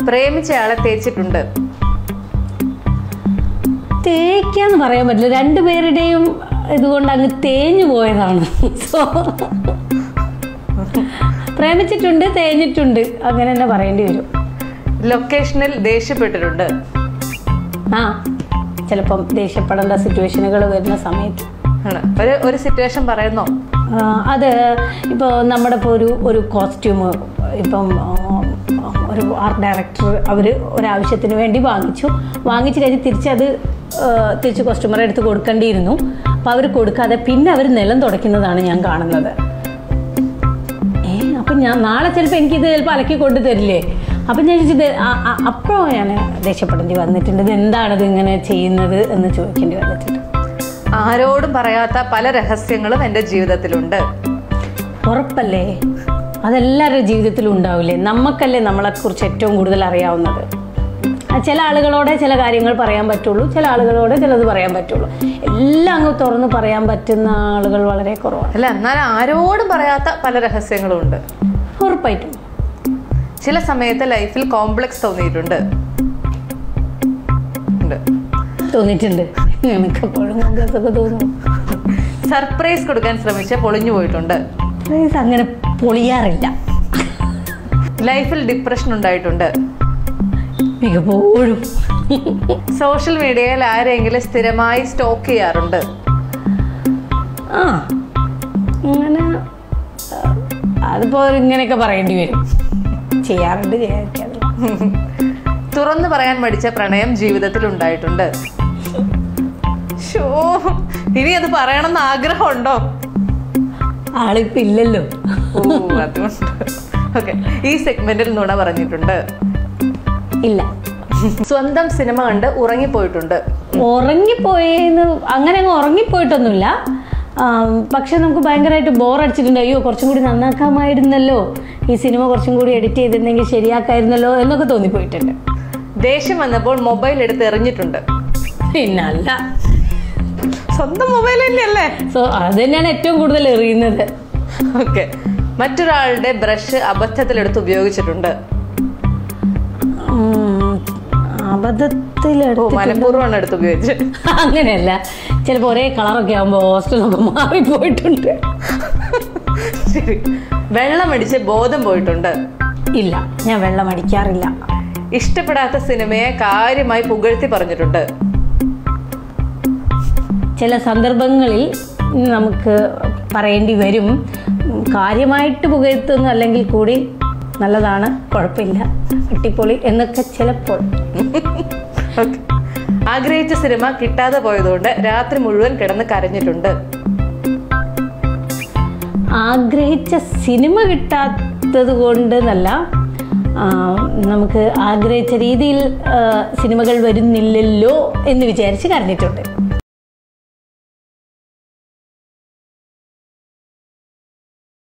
പ്രേമിച്ചയാളെ തേച്ചിട്ടുണ്ട് തേക്കാന്ന് പറയാൻ പറ്റില്ല രണ്ടുപേരുടെയും ഇതുകൊണ്ട് അങ്ങ് തേഞ്ഞു പോയതാണ് സോ പ്രേമിച്ചിട്ടുണ്ട് തേഞ്ഞിട്ടുണ്ട് അങ്ങനെ തന്നെ പറയേണ്ടി വരും ലൊക്കേഷനിൽ ദേഷ്യപ്പെട്ടിട്ടുണ്ട് ആ ചിലപ്പം ദേഷ്യപ്പെടേണ്ട സിറ്റുവേഷനുകൾ വരുന്ന സമയത്ത് ആണ് ഒരു ഒരു സിറ്റുവേഷൻ പറയുന്നോ ആ, അത് ഇപ്പോൾ നമ്മുടെ ഇപ്പോൾ ഒരു ഒരു കോസ്റ്റ്യൂം ഇപ്പം ആ, ഒരു ആർട്ട് ഡയറക്ടർ അവർ ഒരാവശ്യത്തിന് വേണ്ടി വാങ്ങിച്ചു വാങ്ങിച്ചു കഴിഞ്ഞ് തിരിച്ചത് ആ, തിരിച്ച് കസ്റ്റമറെ അടുത്ത് കൊടുക്കേണ്ടിയിരുന്നു അപ്പോൾ അവർ കൊടുക്കാതെ പിന്നെ അവർ നിലം തുടയ്ക്കുന്നതാണ് ഞാൻ കാണുന്നത് ഏ അപ്പം ഞാൻ നാളെ ചിലപ്പോൾ എനിക്കിത് ചിലപ്പോൾ അലക്കി കൊണ്ടു തരില്ലേ അപ്പം ഞാൻ ചോദിച്ചത് അപ്പോൾ ഞാൻ ദേഷ്യപ്പെടേണ്ടി വന്നിട്ടുണ്ട് ഇത് എന്താണിത് ഇങ്ങനെ ചെയ്യുന്നത് എന്ന് ചോദിക്കേണ്ടി വന്നിട്ടുണ്ട് ആരോടും പറയാത്ത പല രഹസ്യങ്ങളും എൻ്റെ ജീവിതത്തിലുണ്ട് ഉറപ്പല്ലേ അതെല്ലാവരുടെ ജീവിതത്തിലും ഉണ്ടാവില്ലേ നമുക്കല്ലേ നമ്മളെക്കുറിച്ച് ഏറ്റവും കൂടുതൽ അറിയാവുന്നത് ആ, ചില ആളുകളോടെ ചില കാര്യങ്ങൾ പറയാൻ പറ്റുള്ളൂ ചില ആളുകളോടെ ചിലത് പറയാൻ പറ്റുള്ളൂ എല്ലാം അങ്ങ് തുറന്ന് പറയാൻ പറ്റുന്ന ആളുകൾ വളരെ കുറവാണ് അല്ല എന്നാൽ ആരോടും പറയാത്ത പല രഹസ്യങ്ങളും ഉണ്ട് ഉറപ്പായിട്ടും ചില സമയത്ത് ലൈഫിൽ കോംപ്ലക്സ് തോന്നിയിട്ടുണ്ട് ഉണ്ട് തോന്നിയിട്ടുണ്ട് എനിക്കെപ്പോഴും കോൺഗ്രസൊക്കെ തോന്നും സർപ്രൈസ് കൊടുക്കാൻ ശ്രമിച്ച് പൊളിഞ്ഞു പോയിട്ടുണ്ട് സർപ്രൈസ് അങ്ങനെ പൊളിയാറില്ല ലൈഫിൽ ഡിപ്രഷൻ ഉണ്ടായിട്ടുണ്ട് മിക്കപ്പോഴും സോഷ്യൽ മീഡിയയിൽ ആരെങ്കിലും സ്ഥിരമായി സ്റ്റോക്ക് ചെയ്യാറുണ്ട് ആ അങ്ങനെ ആ, അതിപ്പോ ഇങ്ങനെയൊക്കെ പറയേണ്ടി വരും ചെയ്യാറുണ്ട് ചെയ്യാതിരിക്കാറില്ല തുറന്നു പറയാൻ മടിച്ച പ്രണയം ജീവിതത്തിൽ ഉണ്ടായിട്ടുണ്ട് ഷോ ഇനി അത് പറയണമെന്ന് ആഗ്രഹമുണ്ടോ ആളിപ്പോ ഇല്ലല്ലോ ഓ അതുകൊണ്ട് ഓക്കെ ഈ സെഗ്മെന്റിൽ നുണ പറഞ്ഞിട്ടുണ്ട് ഇല്ല സ്വന്തം സിനിമ കണ്ട് ഉറങ്ങിപ്പോയിട്ടുണ്ട് ഉറങ്ങിപ്പോയെന്ന് അങ്ങനെ അങ്ങ് ഉറങ്ങിപ്പോയിട്ടൊന്നുമില്ല ആം, പക്ഷെ നമുക്ക് ഭയങ്കരമായിട്ട് ബോർ അടിച്ചിട്ടുണ്ട് അയ്യോ കുറച്ചും കൂടി നന്നാക്കാമായിരുന്നല്ലോ ഈ സിനിമ കുറച്ചും കൂടി എഡിറ്റ് ചെയ്തിരുന്നെങ്കിൽ ശരിയാക്കായിരുന്നല്ലോ എന്നൊക്കെ തോന്നിപ്പോയിട്ടുണ്ട് ദേഷ്യം വന്നപ്പോൾ മൊബൈൽ എടുത്ത് എറിഞ്ഞിട്ടുണ്ട് പിന്നല്ല സ്വന്തം മൊബൈൽ തന്നെയല്ലേ സോ അത് തന്നെയാണ് ഏറ്റവും കൂടുതൽ എറിയുന്നത് ഓക്കെ മറ്റൊരാളുടെ ബ്രഷ് അബദ്ധത്തിലെടുത്ത് ഉപയോഗിച്ചിട്ടുണ്ട് ഉം, ഓ അബദ്ധത്തിലെടുത്ത് മനഃപൂർവ്വമാണ് എടുത്ത് ഉപയോഗിച്ചത് അങ്ങനെയല്ല ചിലപ്പോൾ ഒരേ കളറൊക്കെ ആകുമ്പോൾ ഹോസ്റ്റലൊക്കെ മാറിപ്പോയിട്ടുണ്ട് ശരി വെള്ളമടിച്ച് ബോധം പോയിട്ടുണ്ട് ഇല്ല ഞാൻ വെള്ളം അടിക്കാറില്ല ഇഷ്ടപ്പെടാത്ത സിനിമയെ കാര്യമായി പുകഴ്ത്തി പറഞ്ഞിട്ടുണ്ട് ചില സന്ദർഭങ്ങളിൽ നമുക്ക് പറയേണ്ടി വരും ഉം, കാര്യമായിട്ട് പുകഴ്ത്തുന്നു അല്ലെങ്കിൽ കൂടി നല്ലതാണ് കുഴപ്പമില്ല അട്ടിപ്പൊളി എന്നൊക്കെ ചിലപ്പോൾ ഓക്കെ ആഗ്രഹിച്ച സിനിമ കിട്ടാതെ പോയതുകൊണ്ട് രാത്രി മുഴുവൻ കിടന്ന് കരഞ്ഞിട്ടുണ്ട് ആഗ്രഹിച്ച സിനിമ കിട്ടാത്തത് കൊണ്ട് എന്നല്ല ആ, നമുക്ക് ആഗ്രഹിച്ച രീതിയിൽ ആ, സിനിമകൾ വരുന്നില്ലല്ലോ എന്ന് വിചാരിച്ച് കരഞ്ഞിട്ടുണ്ട്